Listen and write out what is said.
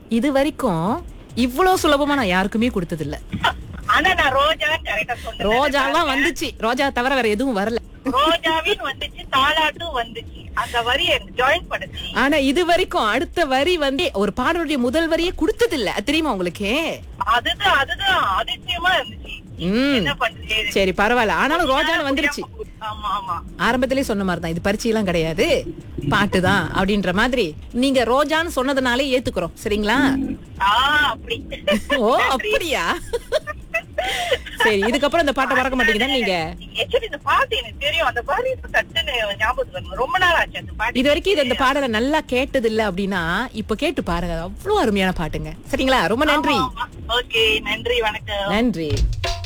இது வரைக்கும் இவ்ளோ சுலபமா நான் யாருக்குமே கொடுத்தது இல்ல ஆனா நான் ரோஜா கரெக்டா சொன்னேன் ரோஜாலாம் வந்துச்சு ரோஜா தவிர வேற எதுவும் வரல ரோஜாவின் வந்துச்சு தாலாட்டும் வந்துச்சு அந்த வரியை ஜாயின் பண்ணுச்சு ஆனா இது வரைக்கும் அடுத்த வரி வந்து ஒரு பாடலுடைய முதல் வரியே கொடுத்தது இல்ல அது தெரியுமா உங்களுக்கு அதுதான் அதுதான் அதிசயமா இருந்துச்சு ம் என்ன பண்றது சரி பரவாயில்ல ஆனாலும் ரோஜான்னு வந்துருச்சு ஆமா ஆமா ஆரம்பத்திலே சொன்ன மாதிரி தான் இது பரீட்சையெல்லாம் கிடையாது பாட்டு தான் அப்படின்ற மாதிரி நீங்க ரோஜான்னு சொன்னதுனாலே ஏத்துக்கிறோம் சரிங்களா ஆ அப்படி ஓ அப்படியா சரி இதுக்கப்புறம் இந்த பாட்டை மறக்க மாட்டீங்கன்னா நீங்க ஆக்சுவலி இந்த பாட்டு எனக்கு தெரியும் அந்த பாட்டு இப்ப சட்டுன்னு ஞாபகம் வரணும் ரொம்ப நாள் ஆச்சு அந்த பாட்டு இது வரைக்கும் இது இந்த பாடலை நல்லா கேட்டது இல்ல அப்படின்னா இப்ப கேட்டு பாருங்க அவ்வளவு அருமையான பாட்டுங்க சரிங்களா ரொம்ப நன்றி ஓகே நன்றி வணக்கம் நன்றி